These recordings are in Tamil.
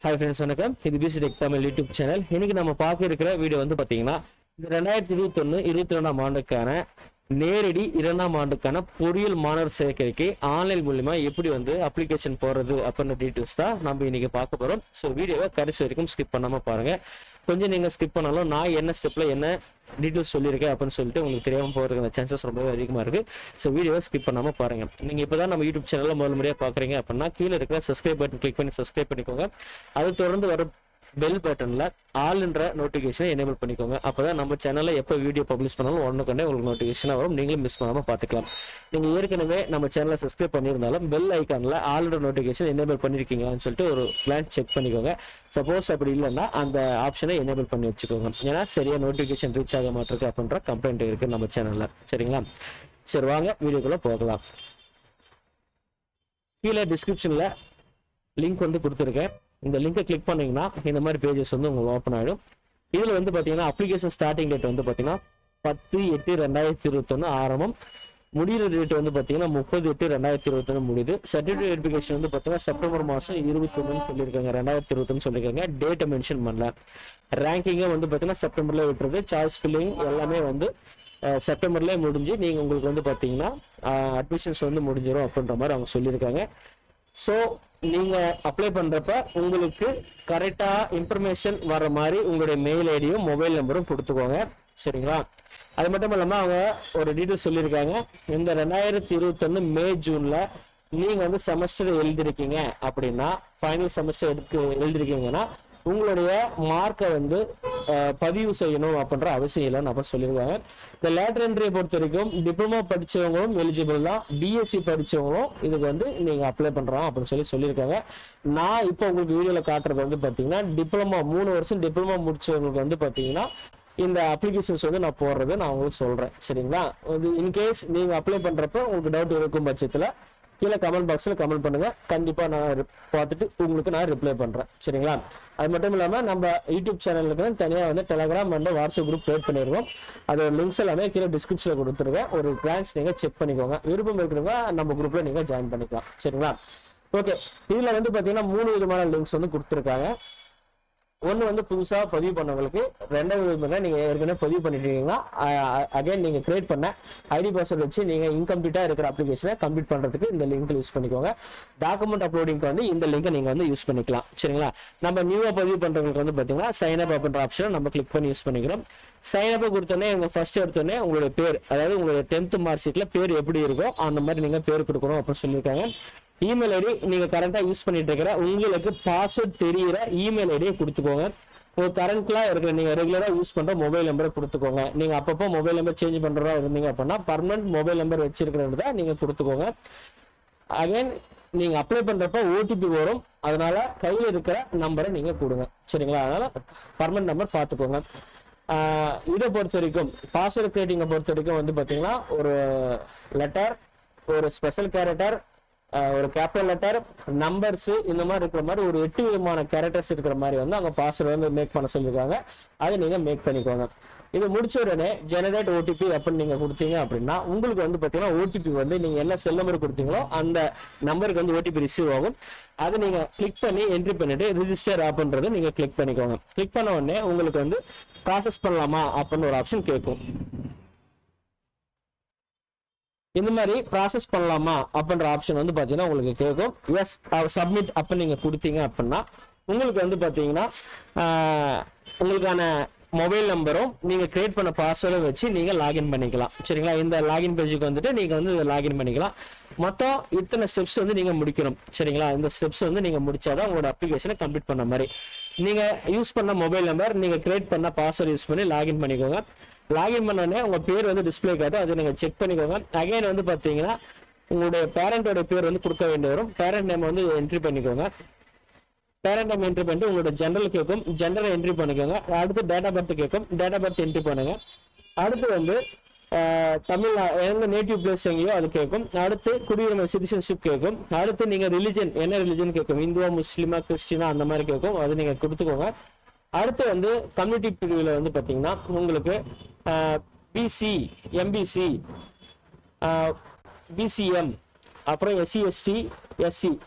ஹாய் ஃப்ரெண்ட்ஸ் வணக்கம் இது PC tech Tamil YouTube channel இன்னைக்கு நம்ம பார்க்க இருக்கிற வீடியோ வந்து பார்த்தீங்கன்னா இந்த ரெண்டாயிரத்தி இருபத்தொன்று இருபத்தி ரெண்டாம் ஆண்டுக்கான நேரடி இரண்டாம் ஆண்டுக்கான பொறியியல் மாணவர் சேர்க்கைக்கு ஆன்லைன் மூலியமா எப்படி வந்து அப்ளிகேஷன் போடுறது அப்படின்ற டீட்டெயில்ஸ் தான் நம்ம இன்னைக்கு பார்க்க போறோம் ஸோ வீடியோவை கடைசி வரைக்கும் ஸ்கிப் பண்ணாம பாருங்க கொஞ்சம் நீங்க ஸ்கிப் பண்ணாலும் நான் என்ன ஸ்டெப்ல என்ன டீட்டெயில்ஸ் சொல்லியிருக்கேன் அப்படின்னு சொல்லிட்டு உங்களுக்கு தெரியாம போறதுக்கான சான்சஸ் ரொம்பவே அதிகமா இருக்கு ஸோ வீடியோவை ஸ்கிப் பண்ணாம பாருங்க நீங்க இப்பதான் நம்ம யூடியூப் சேனல்ல முதல் முறையா பாக்குறீங்க அப்படின்னா கீழே இருக்கிற சப்ஸ்கிரைப் பட்டன் கிளிக் பண்ணி சப்ஸ்கிரைப் பண்ணிக்கோங்க அது தொடர்ந்து வர பெல் பட்டன்ல ஆல்ன்ற நோட்டிஃபிகேஷனை எனேபிள் பண்ணிக்கோங்க அப்பதான் நம்ம சேனல்ல எப்போ வீடியோ பப்ளிஷ் பண்ணாலும் ஒன்றுக்கொண்டே உங்களுக்கு நோட்டிஃபிகேஷன் வரும் நீங்களும் மிஸ் பண்ணாம பார்த்துக்கலாம் நீங்க ஏற்கனவே நம்ம சேனலை சப்ஸ்கிரைப் பண்ணியிருந்தாலும் பெல் ஐக்கான்ல ஆல்ன்ற நோட்டிஃபிகேஷன் எனேபிள் பண்ணிருக்கீங்களான்னு சொல்லிட்டு ஒரு கிளான்ஸ் செக் பண்ணிக்கோங்க சப்போஸ் அப்படி இல்லைன்னா அந்த ஆப்ஷனை எனேபிள் பண்ணி வச்சுக்கோங்க ஏன்னா சரியா நோட்டிஃபிகேஷன் ரீச் ஆக மாட்டிருக்கு அப்படின்ற கம்ப்ளைண்ட் இருக்கு நம்ம சேனல்ல சரிங்களா சரி வாங்க வீடியோக்குள்ள போகலாம் கீழே டிஸ்கிரிப்ஷன்ல லிங்க் வந்து கொடுத்துருக்கேன் இந்த லிங்கை கிளிக் பண்ணீங்கன்னா இந்த மாதிரி பேஜஸ் வந்து உங்களுக்கு ஓப்பன் ஆகிடும் இதில் வந்து பார்த்தீங்கன்னா அப்ளிகேஷன் ஸ்டார்டிங் டேட் வந்து பார்த்தீங்கன்னா பத்து எட்டு ரெண்டாயிரத்தி இருபத்தொன்று ஆரம்பம் முடிகிற டேட் வந்து பார்த்தீங்கன்னா முப்பது எட்டு ரெண்டாயிரத்தி இருபத்தொன்று முடியுது சர்டிஃபிகேட் வெரிஃபிகேஷன் வந்து பார்த்தீங்கன்னா செப்டம்பர் மாதம் இருபத்தொன்னு சொல்லியிருக்காங்க ரெண்டாயிரத்தி இருபத்தொன்னு சொல்லியிருக்காங்க டேட்டை மென்ஷன் பண்ணல ரேங்கிங்கை வந்து பார்த்தீங்கன்னா செப்டம்பர்ல விட்டுறது சாய்ஸ் ஃபில்லிங் எல்லாமே வந்து அஹ், செப்டம்பர்லயே முடிஞ்சு நீங்கள் உங்களுக்கு வந்து பார்த்தீங்கன்னா அட்மிஷன்ஸ் வந்து முடிஞ்சிடும் அப்படின்ற மாதிரி அவங்க சொல்லியிருக்காங்க ஸோ நீங்க அப்ளை பண்றப்ப உங்களுக்கு கரெக்டா இன்ஃபர்மேஷன் வர மாதிரி உங்களுடைய மெயில் ஐடியும் மொபைல் நம்பரும் கொடுத்துக்கோங்க சரிங்களா அது மட்டும் இல்லாம அவங்க ஒரு டீட்டெயில் சொல்லியிருக்காங்க இந்த ரெண்டாயிரத்தி இருபத்தொன்னு மே ஜூன்ல நீங்க வந்து செமஸ்டர் எழுதிருக்கீங்க அப்படின்னா ஃபைனல் செமஸ்டர் எடுத்து எழுதிருக்கீங்கன்னா உங்களுடைய மார்க்கை வந்து அஹ், பதிவு செய்யணும் அப்படின்ற அவசியம் இல்லைன்னு அப்ப சொல்லியிருக்காங்க இந்த லேட்டர் என்ட்ரியை பொறுத்த வரைக்கும் டிப்ளமோ படிச்சவங்களும் எலிஜிபிள் தான் பிஎஸ்சி படிச்சவங்களும் இதுக்கு வந்து நீங்க அப்ளை பண்றோம் அப்படின்னு சொல்லி சொல்லியிருக்காங்க நான் இப்போ உங்களுக்கு வீடியோல காட்டுறது வந்து பாத்தீங்கன்னா டிப்ளமோ மூணு வருஷம் டிப்ளமோ முடிச்சவங்களுக்கு வந்து பாத்தீங்கன்னா இந்த அப்ளிகேஷன்ஸ் வந்து நான் போடுறது நான் உங்களுக்கு சொல்றேன் சரிங்களா இது இன்கேஸ் நீங்க அப்ளை பண்றப்ப உங்களுக்கு டவுட் இருக்கும் பட்சத்துல கீழே கமெண்ட் பாக்ஸ்ல கமெண்ட் பண்ணுங்க கண்டிப்பா நான் re- பார்த்துட்டு உங்களுக்கு நான் ரிப்ளை பண்றேன் சரிங்களா அது மட்டும் இல்லாம நம்ம யூடியூப் சேனலுக்கு தனியா வந்து Telegram and WhatsApp group create பண்ணிருக்கோம் அதோட லிங்க்ஸ் எல்லாமே கீழே டிஸ்கிரிப்ஷன்ல கொடுத்துருக்கேன் ஒரு கிளான்ஸ் நீங்க செக் பண்ணிக்கோங்க விருப்பம் இருக்கிறவங்க நம்ம குரூப்ல நீங்க ஜாயின் பண்ணிக்கலாம் சரிங்களா ஓகே இதுல வந்து பாத்தீங்கன்னா மூணு விதமான லிங்க்ஸ் வந்து கொடுத்துருக்காங்க ஒன்று வந்து புதுசாக பதிவு பண்ணவங்களுக்கு ரெண்டாவது விதமாக நீங்கள் ஏற்கனவே பதிவு பண்ணிட்டீங்கன்னா அகைன் நீங்கள் கிரியேட் பண்ண ஐடி பாஸ்வேர்ட் வச்சு நீங்கள் இன்கம்ப்ளீட்டாக இருக்கிற அப்ளிகேஷனை கம்ப்ளீட் பண்ணுறதுக்கு இந்த லிங்க் யூஸ் பண்ணிக்கோங்க டாக்குமெண்ட் அப்லோடிங்க்கு வந்து இந்த லிங்கை நீங்கள் வந்து யூஸ் பண்ணிக்கலாம் சரிங்களா நம்ம நியூவாக பதிவு பண்ணுறவங்களுக்கு வந்து பார்த்தீங்கன்னா சைன் அப் அப்படின்ற ஆப்ஷனை நம்ம கிளிக் பண்ணி யூஸ் பண்ணிக்கிறோம் சைன் அப் கொடுத்தோன்னே உங்கள் ஃபர்ஸ்ட் எடுத்தோடனே உங்களுடைய பேர் அதாவது உங்களுடைய டென்த் மார்க் ஷீட்டில் பேர் எப்படி இருக்கோ அந்த மாதிரி நீங்கள் பேர் கொடுக்கணும் அப்படின்னு சொல்லியிருக்காங்க இமெயில் ஐடி நீங்க கரண்டா யூஸ் பண்ணிட்டு இருக்கிற உங்களுக்கு பாஸ்வேர்ட் தெரியிற இமெயில் ஐடியை கொடுத்துக்கோங்க உங்க கரண்ட்ல இருக்கிற நீங்க ரெகுலரா யூஸ் பண்ற மொபைல் நம்பரை கொடுத்துக்கோங்க நீங்க அப்பப்போ மொபைல் நம்பர் சேஞ்ச் பண்றதா இருந்தீங்க அப்படின்னா பர்மனன்ட் மொபைல் நம்பர் வச்சிருக்கிறதா நீங்க கொடுத்துக்கோங்க அகைன் நீங்க அப்ளை பண்றப்ப ஓடிபி வரும் அதனால கையில் இருக்கிற நம்பரை நீங்க கொடுங்க சரிங்களா அதனால பர்மனன்ட் நம்பர் பார்த்துக்கோங்க ஆஹ் இதை பொறுத்த வரைக்கும் பாஸ்வேர்ட் கிரியேட்டிங்கை பொறுத்த வரைக்கும் வந்து பாத்தீங்கன்னா ஒரு லெட்டர் ஒரு ஸ்பெஷல் கேரக்டர் ஒரு கேபிட்டல் லெட்டர் நம்பர்ஸ் இந்த மாதிரி இருக்கிற மாதிரி ஒரு எட்டு விதமான கேரக்டர்ஸ் இருக்கிற மாதிரி வந்து அவங்க பாஸ்வேர்டு வந்து மேக் பண்ண சொல்லியிருக்காங்க அதை நீங்க மேக் பண்ணிக்கோங்க இது முடிச்ச உடனே ஜெனரேட் ஓடிபி அப்படின்னு நீங்க கொடுத்தீங்க அப்படின்னா உங்களுக்கு வந்து பாத்தீங்கன்னா ஓடிபி வந்து நீங்க என்ன செல் நம்பர் கொடுத்தீங்களோ அந்த நம்பருக்கு வந்து ஓடிபி ரிசீவ் ஆகும் அதை நீங்க கிளிக் பண்ணி என்ட்ரி பண்ணிட்டு ரிஜிஸ்டர் ஆப்ன்றது நீங்க கிளிக் பண்ணிக்கோங்க கிளிக் பண்ண உடனே உங்களுக்கு வந்து ப்ராசஸ் பண்ணலாமா அப்படின்னு ஒரு ஆப்ஷன் கேட்கும் இந்த மாதிரி ப்ராசஸ் பண்ணலாமா அப்படின்ற ஆப்ஷன் வந்து பார்த்தீங்கன்னா உங்களுக்கு கேட்கும் எஸ் சப்மிட் அப்போ நீங்கள் கொடுத்தீங்க அப்படின்னா உங்களுக்கு வந்து பார்த்தீங்கன்னா ஆஹ், உங்களுக்கான மொபைல் நம்பரும் நீங்கள் கிரியேட் பண்ண பாஸ்வேர்டும் வச்சு நீங்கள் லாகின் பண்ணிக்கலாம் சரிங்களா இந்த லாகின் பேஜுக்கு வந்துட்டு நீங்கள் வந்து லாகின் பண்ணிக்கலாம் மொத்தம் இத்தனை ஸ்டெப்ஸ் வந்து நீங்கள் முடிக்கணும் சரிங்களா இந்த ஸ்டெப்ஸ் வந்து நீங்கள் முடிச்சாதான் உங்களோட அப்ளிகேஷனை கம்ப்ளீட் பண்ண மாதிரி நீங்கள் யூஸ் பண்ண மொபைல் நம்பர் நீங்கள் கிரியேட் பண்ண பாஸ்வேர்டு யூஸ் பண்ணி லாகின் பண்ணிக்கோங்க லாகின் பண்ண உடனே உங்க பேர் வந்து டிஸ்ப்ளே காட்டும் அதை நீங்க செக் பண்ணிக்கோங்க அகைன் வந்து பாத்தீங்கன்னா உங்களுடைய பேரண்டோட பேர் வந்து கொடுக்க வேண்டி வரும் பேரண்ட் நேம் வந்து என்ட்ரி பண்ணிக்கோங்க பேரண்ட் நேம் என்ட்ரி பண்ணிட்டு உங்களோட ஜெனரல் கேட்கும் ஜெனரல் என்ட்ரி பண்ணிக்கோங்க அடுத்து டேட் ஆஃப் பர்த் கேட்கும் டேட் ஆஃப் பர்த் என்ட்ரி பண்ணுங்க அடுத்து வந்து ஆஹ், தமிழ் எங்க நேட்டிவ் பிளேஸ் எங்கேயோ அது கேட்கும் அடுத்து குடியுரிமை சிட்டிசன்ஷிப் கேட்கும் அடுத்து நீங்க ரிலிஜன் என்ன ரிலிஜன் கேட்கும் இந்துவா முஸ்லிமா கிறிஸ்டினா அந்த மாதிரி கேட்கும் அது நீங்க கொடுத்துக்கோங்க அடுத்து வந்து கம்யூனிட்டி பிரிவில் வந்து பார்த்தீங்கன்னா உங்களுக்கு பிசி எம்பிசி பிசிஎம் அப்புறம் எஸ்சி எஸ்டி எஸ்சி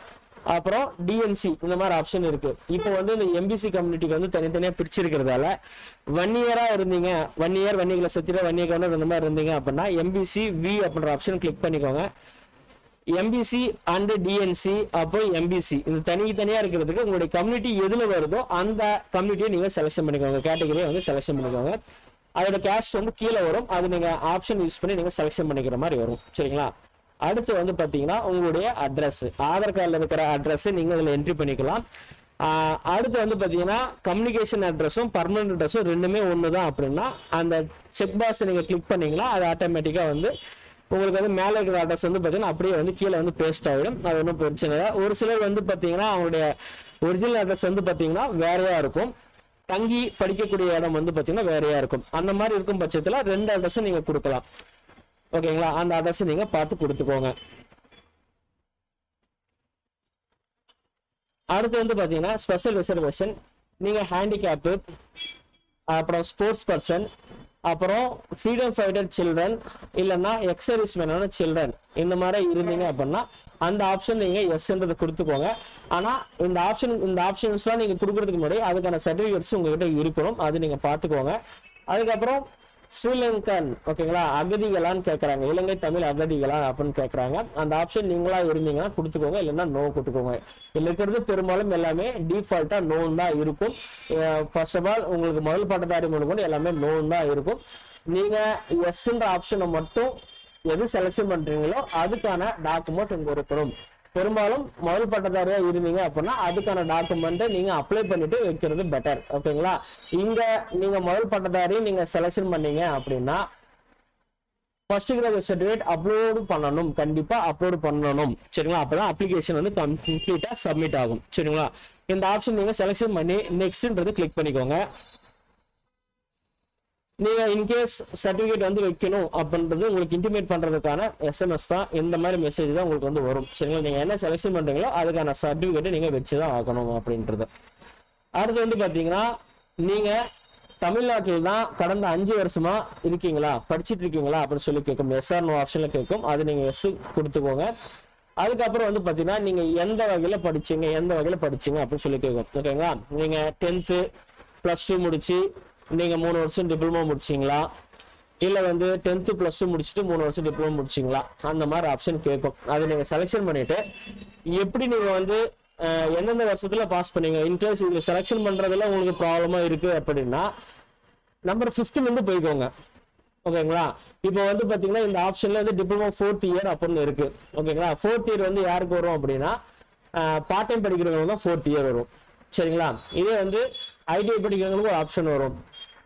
அப்புறம் டிஎன்சி இந்த மாதிரி ஆப்ஷன் இருக்கு இப்போ வந்து இந்த எம்பிசி கம்யூனிட்டிக்கு வந்து தனித்தனியா பிரிச்சிருக்கிறதால ஒன் இயரா இருந்தீங்க ஒன் இயர் ஒன் இயர்ல சத்திர ஒன் இயர் கவுண்டர் இந்த மாதிரி இருந்தீங்க அப்படின்னா எம்பிசி வி அப்படின்ற ஆப்ஷன் கிளிக் பண்ணிக்கோங்க எம்பிசி அண்ட் டிஎன்சி அப்போ எம்பிசி இந்த தனித்தனியா இருக்கிறதுக்கு உங்களுடைய கம்யூனிட்டி எதுல வருதோ அந்த கம்யூனிட்டியை நீங்க செலக்ஷன் பண்ணிக்கோங்க கேட்டகரியை வந்து செலக்ஷன் பண்ணிக்கோங்க அதோட கேஸ்ட் வந்து கீழே வரும் அது நீங்க ஆப்ஷன் யூஸ் பண்ணி நீங்க செலக்ஷன் பண்ணிக்கிற மாதிரி வரும் சரிங்களா அடுத்து வந்து பாத்தீங்கன்னா உங்களுடைய அட்ரஸ் ஆதார் கார்டில் இருக்கிற அட்ரஸ் நீங்க இதுல என்ட்ரி பண்ணிக்கலாம் ஆஹ் அடுத்து வந்து பாத்தீங்கன்னா கம்யூனிகேஷன் அட்ரஸும் பர்மனன்ட் அட்ரஸும் ரெண்டுமே ஒன்று தான் அப்படின்னா அந்த செக் பாக்ஸ் நீங்க கிளிக் பண்ணீங்கன்னா அது ஆட்டோமேட்டிக்கா வந்து உங்களுக்கு வந்து மேலே இருக்கிற அட்ரஸ் வந்து பார்த்தீங்கன்னா அப்படியே வந்து கீழே வந்து பேஸ்ட் ஆகிடும் அது ஒன்றும் பிரச்சனை இல்லை ஒரு சிலர் வந்து பார்த்தீங்கன்னா அவங்களுடைய ஒரிஜினல் அட்ரஸ் வந்து பார்த்தீங்கன்னா வேறையா இருக்கும் தங்கி படிக்கக்கூடிய இடம் வந்து பார்த்தீங்கன்னா வேறையா இருக்கும் அந்த மாதிரி இருக்கும் பட்சத்தில் ரெண்டு அட்ரஸும் நீங்கள் கொடுக்கலாம் ஓகேங்களா அந்த அட்ரஸ் நீங்கள் பார்த்து கொடுத்துக்கோங்க அடுத்து வந்து பார்த்தீங்கன்னா ஸ்பெஷல் ரிசர்வேஷன் நீங்கள் ஹேண்டிகேப்பு அப்புறம் ஸ்போர்ட்ஸ் பர்சன் அப்புறம் ஃப்ரீடம் ஃபைட்டர் சில்ட்ரன் இல்லைன்னா எக்ஸர்வீஸ் மேனான சில்ட்ரன் இந்த மாதிரி இருந்தீங்க அப்படின்னா அந்த ஆப்ஷன் நீங்க எஸ்ன்றதை கொடுத்துக்கோங்க ஆனா இந்த ஆப்ஷன் இந்த ஆப்ஷன்ஸ்லாம் நீங்க கொடுக்கறதுக்கு முன்னாடி அதுக்கான சர்டிஃபிகேட்ஸ் உங்ககிட்ட இருக்கணும் அது நீங்க பார்த்துக்கோங்க அதுக்கப்புறம் ஸ்ரீலங்கன் ஓகேங்களா அகதிகளான்னு கேட்குறாங்க இலங்கை தமிழ் அகதிகளா அப்படின்னு கேட்குறாங்க அந்த ஆப்ஷன் நீங்களா இருந்தீங்கன்னா கொடுத்துக்கோங்க இல்லைன்னா நோ கொடுத்துக்கோங்க இதுல இருக்கிறது பெரும்பாலும் எல்லாமே டிஃபால்ட்டா நோன் தான் இருக்கும் ஃபர்ஸ்ட் ஆஃப் ஆல் உங்களுக்கு முதல் பட்டதாரி முதல் எல்லாமே நோன் தான் இருக்கும் நீங்க எஸ்ன்ற ஆப்ஷனை மட்டும் எது செலக்ஷன் பண்றீங்களோ அதுக்கான டாக்குமெண்ட் உங்க இருக்கணும் பெரும்பாலும் முதல் பட்டதாரியா இருந்தீங்க அப்படின்னா அதுக்கான டாக்குமெண்ட்டை நீங்க அப்ளை பண்ணிட்டு வைக்கிறது பெட்டர் ஓகேங்களா இங்க நீங்க முதல் பட்டதாரி நீங்க செலக்ஷன் பண்ணீங்க அப்படின்னா ஃபர்ஸ்ட் கிராஜுவேட் சர்டிஃபிகேட் அப்லோடு பண்ணணும் கண்டிப்பா அப்லோடு பண்ணணும் சரிங்களா அப்பதான் அப்ளிகேஷன் வந்து கம்ப்ளீட்டா சப்மிட் ஆகும் சரிங்களா இந்த ஆப்ஷன் நீங்க செலக்ஷன் பண்ணி நெக்ஸ்ட்ன்றது கிளிக் பண்ணிக்கோங்க நீங்க இன்கேஸ் சர்டிபிகேட் வந்து வைக்கணும் அப்படின்றது உங்களுக்கு இன்டிமேட் பண்றதுக்கான எஸ்எம்எஸ் தான் இந்த மாதிரி மெசேஜ் தான் உங்களுக்கு வந்து வரும் சரிங்களா நீங்க என்ன செலக்ஷன் பண்றீங்களோ அதுக்கான சர்டிபிகேட்டை நீங்க வச்சுதான் ஆகணும் அப்படின்றது அடுத்து வந்து பாத்தீங்கன்னா நீங்க தமிழ்நாட்டில் தான் கடந்த அஞ்சு வருஷமா இருக்கீங்களா படிச்சிட்டு இருக்கீங்களா அப்படின்னு சொல்லி கேட்கும் எஸ்ஆர் நோ ஆப்ஷன்ல கேட்கும் அது நீங்க எஸ் கொடுத்துக்கோங்க அதுக்கப்புறம் வந்து பாத்தீங்கன்னா நீங்க எந்த வகையில படிச்சீங்க எந்த வகையில படிச்சீங்க அப்படின்னு சொல்லி கேட்கும் ஓகேங்களா நீங்க டென்த்து பிளஸ் டூ முடிச்சு நீங்க மூணு வருஷம் டிப்ளமோ முடிச்சீங்களா இல்ல வந்து டென்த்து பிளஸ் டூ முடிச்சுட்டு மூணு வருஷம் டிப்ளமோ முடிச்சீங்களா அந்த மாதிரி ஆப்ஷன் கேட்கும் அதை நீங்க செலெக்ஷன் பண்ணிட்டு எப்படி நீங்க வந்து அஹ், எந்தெந்த வருஷத்துல பாஸ் பண்ணீங்க இன்கேஸ் இதுல செலெக்ஷன் பண்றதுல உங்களுக்கு ப்ராப்ளமா இருக்கு அப்படின்னா நம்பர் ஃபிஃப்த்ல இருந்து போய்க்கோங்க ஓகேங்களா இப்போ வந்து பாத்தீங்கன்னா இந்த ஆப்ஷன்ல வந்து டிப்ளமோ ஃபோர்த் இயர் அப்படின்னு இருக்கு ஓகேங்களா ஃபோர்த் இயர் வந்து யாருக்கு வரும் அப்படின்னா பார்ட் டைம் படிக்கிறவங்க தான் ஃபோர்த் இயர் வரும் சரிங்களா இதே வந்து ஐடிஐ படிக்கிறவங்களுக்கு ஒரு ஆப்ஷன் வரும்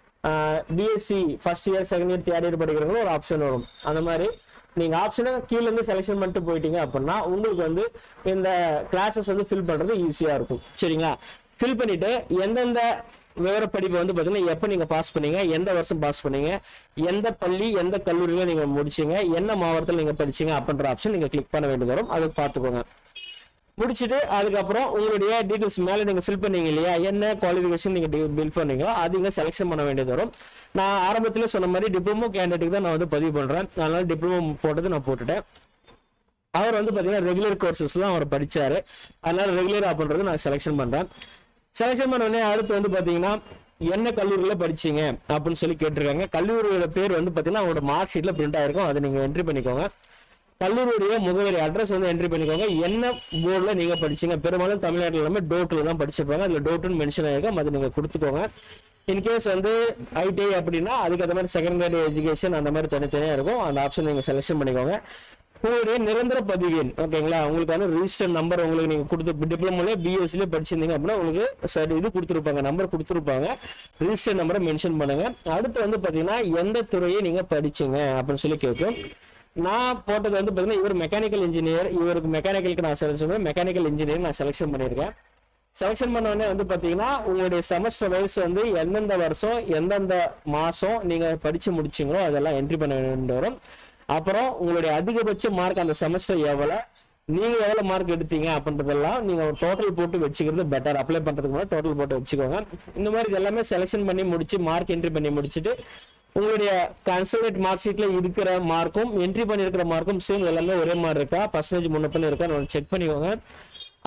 BSc first year second year third year படிக்கிறவங்களும் ஒரு ஆப்ஷன் வரும் அந்த மாதிரி நீங்க ஆப்ஷனை கீழ இருந்து செலெக்ஷன் பண்ணிட்டு போயிட்டீங்க அப்படின்னா உங்களுக்கு வந்து இந்த கிளாஸஸ் வந்து ஃபில் பண்றது ஈஸியா இருக்கும் சரிங்களா ஃபில் பண்ணிட்டு எந்தெந்த விவர படிப்பை வந்து பாத்தீங்கன்னா எப்ப நீங்க பாஸ் பண்ணீங்க எந்த வருஷம் பாஸ் பண்ணீங்க எந்த பள்ளி எந்த கல்லூரியில நீங்க முடிச்சீங்க என்ன மாவட்டத்தில் நீங்க படிச்சீங்க அப்படின்ற ஆப்ஷன் நீங்க கிளிக் பண்ண வேண்டியது வரும் அதை பார்த்துக்கோங்க முடிச்சுட்டு அதுக்கப்புறம் உங்களுடைய டீட்டெயில்ஸ் மேலே நீங்கள் ஃபில் பண்ணீங்க இல்லையா என்ன குவாலிஃபிகேஷன் நீங்கள் பில் பண்ணீங்களோ அது இங்கே செலெக்ஷன் பண்ண வேண்டியது வரும் நான் ஆரம்பத்தில் சொன்ன மாதிரி டிப்ளமோ கேண்டிடேட்டுக்கு தான் நான் வந்து பதிவு பண்ணுறேன் அதனால டிப்ளமோ போட்டது நான் போட்டுட்டேன் அவர் வந்து பார்த்தீங்கன்னா ரெகுலர் கோர்சஸ் தான் அவர் படிச்சாரு அதனால ரெகுலர் அப்படின்றது நான் செலெக்ஷன் பண்ணுறேன் செலெக்ஷன் பண்ண உடனே அடுத்து வந்து பார்த்தீங்கன்னா என்ன கல்லூரியில படிச்சீங்க அப்படின்னு சொல்லி கேட்டிருக்காங்க கல்லூரியோட பேர் வந்து பார்த்தீங்கன்னா அவங்களோட மார்க் ஷீட்ல பிரிண்ட் ஆயிருக்கும் அதை நீங்க என்ட்ரி பண்ணிக்கோங்க கல்லூரியுடைய முகவரி அட்ரஸ் வந்து என்ட்ரி பண்ணிக்கோங்க என்ன போர்டில் நீங்க படிச்சீங்க பெரும்பாலும் தமிழ்நாட்டில் எல்லாமே டோட்டில் தான் படிச்சிருப்பாங்க அதுல டோட்டுன்னு மென்ஷன் ஆயிருக்கும் அதை நீங்க கொடுத்துக்கோங்க இன்கேஸ் வந்து ஐடிஐ அப்படின்னா அதுக்கு அந்த மாதிரி செகண்டரி எஜுகேஷன் அந்த மாதிரி தனித்தனியா இருக்கும் அந்த ஆப்ஷன் நீங்க செலெக்ஷன் பண்ணிக்கோங்க உங்களுடைய நிரந்தர பதிவு எண் ஓகேங்களா உங்களுக்கு வந்து ரிஜிஸ்டர் நம்பர் உங்களுக்கு நீங்க கொடுத்து டிப்ளமோல பிஎஸ்சில படிச்சிருந்தீங்க அப்படின்னா உங்களுக்கு சரி இது கொடுத்துருப்பாங்க நம்பர் கொடுத்துருப்பாங்க ரிஜிஸ்டர் நம்பரை மென்ஷன் பண்ணுங்க அடுத்து வந்து பாத்தீங்கன்னா எந்த துறையை நீங்க படிச்சீங்க அப்படின்னு சொல்லி கேட்கும் நான் போட்டது வந்து பாத்தீங்கன்னா இவர் மெக்கானிக்கல் இன்ஜினியர் இவருக்கு மெக்கானிக்கலுக்கு நான் செலக்ஷன் பண்ணி மெக்கானிக்கல் இன்ஜினியர் நான் செலக்ஷன் பண்ணியிருக்கேன் செலக்ஷன் பண்ண உடனே வந்து பாத்தீங்கன்னா உங்களுடைய செமஸ்டர் வைஸ் வந்து எந்தெந்த வருஷம் எந்தெந்த மாசம் நீங்க படிச்சு முடிச்சீங்களோ அதெல்லாம் என்ட்ரி பண்ண வேண்டிய வரும் அப்புறம் உங்களுடைய அதிகபட்ச மார்க் அந்த செமஸ்டர் எவ்வளவு நீங்க எவ்வளவு மார்க் எடுத்தீங்க அப்படின்றதெல்லாம் நீங்க ஒரு டோட்டல் போட்டு வச்சுக்கிறது பெட்டர் அப்ளை பண்றதுக்கு முன்னாடி டோட்டல் போட்டு வச்சுக்கோங்க இந்த மாதிரி இது எல்லாமே செலெக்ஷன் பண்ணி முடிச்சு மார்க் என்ட்ரி பண்ணி முடிச்சுட்டு உங்களுடைய கன்சல்டேட் மார்க் ஷீட்ல இருக்கிற மார்க்கும் என்ட்ரி பண்ணியிருக்கிற மார்க்கும் சேம் எல்லாமே ஒரே மாதிரி இருக்கா பர்சன்டேஜ் முன்னப்பின்னு இருக்கா செக் பண்ணிக்கோங்க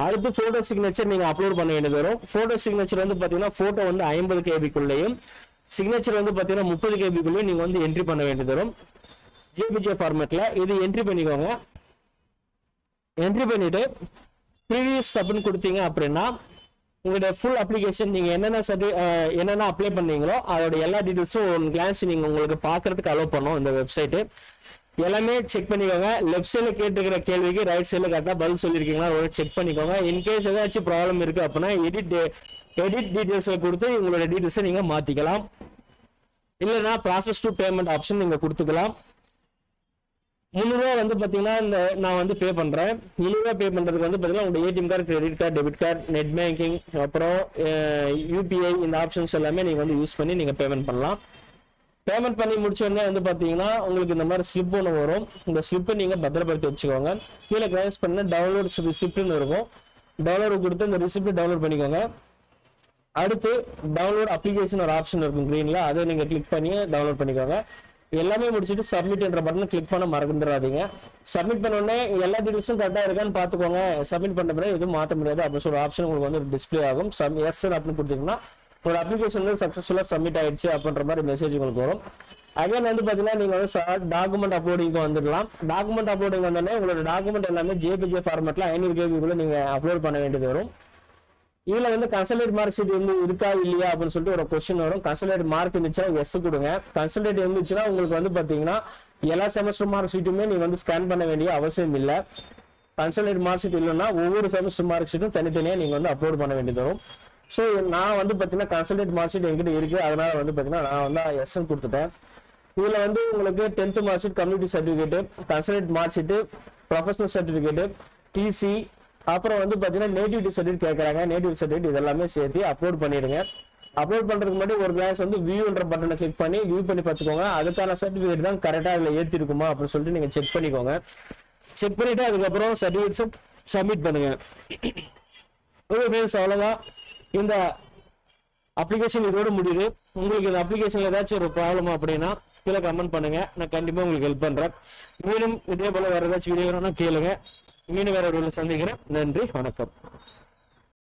அடுத்து ஃபோட்டோ சிக்னேச்சர் நீங்கள் அப்லோட் பண்ண வேண்டியது வரும் ஃபோட்டோ சிக்னேச்சர் வந்து பார்த்தீங்கன்னா ஃபோட்டோ வந்து ஐம்பது கேபிக்குள்ளேயும் சிக்னேச்சர் வந்து பார்த்தீங்கன்னா முப்பது கேபிக்குள்ளேயும் நீங்கள் வந்து என்ட்ரி பண்ண வேண்டியது வரும் ஜேபிஜே ஃபார்மேட்டில் இது என்ட்ரி பண்ணிக்கோங்க என்ட்ரி பண்ணிட்டு ப்ரீவியஸ் அப்படின்னு கொடுத்தீங்க அப்படின்னா உங்களுடைய ஃபுல் அப்ளிகேஷன் நீங்கள் என்னென்ன சர்டி என்னென்ன அப்ளை பண்ணீங்களோ அதோட எல்லா டீட்டெயில்ஸும் ஒன் கிளான்ஸ் நீங்கள் உங்களுக்கு பார்க்கறதுக்கு அலோவ் பண்ணோம் இந்த வெப்சைட்டு எல்லாமே செக் பண்ணிக்கோங்க லெஃப்ட் சைடில் கேட்டுக்கிற கேள்விக்கு ரைட் சைடில் கரெக்டாக பதில் சொல்லியிருக்கீங்களா ஒரு செக் பண்ணிக்கோங்க இன்கேஸ் ஏதாச்சும் ப்ராப்ளம் இருக்குது அப்படின்னா எடிட் எடிட் டீட்டெயில்ஸில் கொடுத்து உங்களோட டீட்டெயில்ஸை நீங்கள் மாற்றிக்கலாம் இல்லைன்னா ப்ராசஸ் டு பேமெண்ட் ஆப்ஷன் நீங்கள் கொடுத்துக்கலாம் முந்நூறுரூவா வந்து பார்த்தீங்கன்னா இந்த நான் வந்து பே பண்ணுறேன் முந்நூறுரூவா பே பண்ணுறதுக்கு வந்து பார்த்தீங்கன்னா உங்களோட ATM card credit card debit card net banking அப்புறம் யூபிஐ இந்த ஆப்ஷன்ஸ் எல்லாமே நீங்கள் வந்து யூஸ் பண்ணி நீங்கள் பேமெண்ட் பண்ணலாம் பேமெண்ட் பண்ணி முடிச்ச உடனே வந்து பார்த்தீங்கன்னா உங்களுக்கு இந்த மாதிரி ஸ்லிப் ஒன்று வரும் இந்த ஸ்லிப்பை நீங்கள் பத்திரப்படுத்தி வச்சுக்கோங்க கீழே கிளாஸ் பண்ண டவுன்லோட் ரிசிப்ட்னு இருக்கும் டவுன்லோட் கொடுத்து இந்த ரிசிப்ட் டவுன்லோட் பண்ணிக்கோங்க அடுத்து டவுன்லோட் அப்ளிகேஷன் ஒரு ஆப்ஷன் இருக்கும் க்ரீனில் அதை நீங்கள் கிளிக் பண்ணி டவுன்லோட் பண்ணிக்கோங்க எல்லாமே முடிச்சுட்டு சப்மிட் என்ற பட்டனை கிளிக் பண்ண மறந்துடாதீங்க சப்மிட் பண்ண உடனே எல்லா டீட்டெயில்ஸும் கரெக்டாக இருக்கான்னு பார்த்துக்கோங்க சப்மிட் பண்ண பிறகு எதுவும் மாற்ற முடியாது அப்படின்னு சொல்லி ஆப்ஷன் உங்களுக்கு வந்து டிஸ்ப்ளே ஆகும் சம் எஸ் அப்படின்னு கொடுத்தீங்கன்னா ஒரு அப்ளிகேஷன் வந்து சக்ஸஸ்ஃபுல்லாக சப்மிட் ஆயிடுச்சு அப்படின்ற மாதிரி மெசேஜ் உங்களுக்கு வரும் அகைன் வந்து பார்த்தீங்கன்னா நீங்கள் வந்து டாக்குமெண்ட் அப்லோடிங் வந்துடலாம் டாக்குமெண்ட் அப்லோடிங் வந்தோடனே உங்களோட டாக்குமெண்ட் எல்லாமே ஜேபிஜே ஃபார்மெட்டில் ஐநூறு கேபிக்குள்ளே நீங்கள் அப்லோட் பண்ண வேண்டியது வரும் இதுல வந்து கன்சல்டேட் மார்க் ஷீட் வந்து இருக்கா இல்லையா அப்படின்னு சொல்லிட்டு ஒரு கொஸ்டின் வரும் கன்சல்டேட் மார்க் இருந்துச்சுன்னா எஸ் கொடுங்க கன்சல்டேட் இருந்துச்சுன்னா உங்களுக்கு வந்து பாத்தீங்கன்னா எல்லா செமஸ்டர் மார்க் ஷீட்டுமே நீங்க வந்து ஸ்கேன் பண்ண வேண்டிய அவசியம் இல்லை கன்சல்டேட் மார்க் ஷீட் இல்லைன்னா ஒவ்வொரு செமஸ்டர் மார்க் ஷீட்டும் தனித்தனியாக நீங்க வந்து அப்லோட் பண்ண வேண்டியது வரும் ஸோ நான் வந்து பார்த்தீங்கன்னா கன்சல்டேட் மார்க் ஷீட் என்கிட்ட இருக்கு அதனால வந்து பார்த்தீங்கன்னா நான் வந்து எஸ்என் கொடுத்துட்டேன் இதுல வந்து உங்களுக்கு tenth mark sheet community certificate consolidated mark sheet professional certificate TC அப்புறம் வந்து பார்த்தீங்கன்னா நேட்டிவிட்டி சர்டிஃபிகேட் கேட்குறாங்க நேட்டிவ் சர்டிஃபிகேட் இதெல்லாமே சேர்த்து அப்லோட் பண்ணிடுங்க அப்லோட் பண்றதுக்கு முன்னாடி ஒரு கிளாஸ் வந்து வியூன்ற பட்டனை கிளிக் பண்ணி வியூ பண்ணி பார்த்துக்கோங்க அதுக்கான சர்டிஃபிகேட் தான் கரெக்டாக அதில் ஏற்றிருக்குமா அப்படின்னு சொல்லிட்டு நீங்கள் செக் பண்ணிக்கோங்க செக் பண்ணிட்டு அதுக்கப்புறம் சர்டிஃபிகேட்ஸை சப்மிட் பண்ணுங்க ஓகே ஃப்ரெண்ட்ஸ் அவ்வளோதான் இந்த அப்ளிகேஷன் இதோட முடியுது உங்களுக்கு இந்த அப்ளிகேஷன்ல ஏதாச்சும் ஒரு ப்ராப்ளம் அப்படின்னா கீழே கமெண்ட் பண்ணுங்க நான் கண்டிப்பா உங்களுக்கு ஹெல்ப் பண்றேன் மீண்டும் இதே போல வேற ஏதாச்சும் வீடியோ வேணும்னா கேளுங்க மீண்டும் வேற ஒரு சந்திக்கிறேன் நன்றி வணக்கம்